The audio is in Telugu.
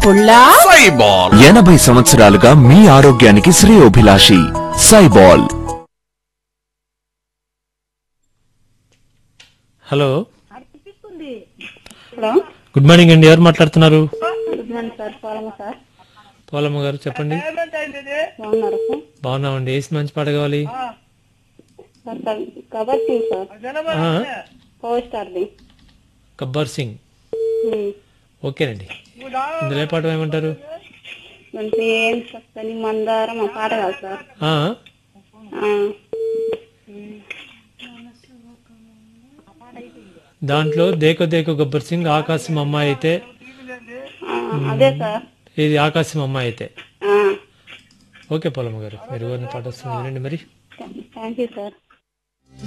పుల్లా సైబాల్ ఎనభై సంవత్సరాలుగా మీ ఆరోగ్యానికి శ్రేయోభిలాషి సైబాల్ హలో హలో గుడ్ మార్నింగ్ అండి ఎవరు మాట్లాడుతున్నారు good morning sir Polamma sir Polamma గారు చెప్పండి బాగున్నారు సార్ బాగున్నామండి ఏ మంచి పాట కావాలి సార్ క- కబడ్డీ టీం సార్ ఆ, పవర్ స్టార్ది గబ్బర్ సింగ్ ఉమ్. ఓకేనండి ఇందులో ఏ పాట ఏమంటారు మంచి ఏం చక్కని మందారం ఆ పాట కాదు సార్ ఆ, ఆ, దాంట్లో దేకో దేకో గబ్బర్ సింగ్ ఆకాశం అమ్మాయి అయితే ఆ, అదే సార్ ఇది ఆకాశం అమ్మాయి అయితే ఆ, ఓకే పోలమ్మ గారు మీరు కోరిన పాట వస్తుంది వినండి మరి థ్యాంక్ యూ సార్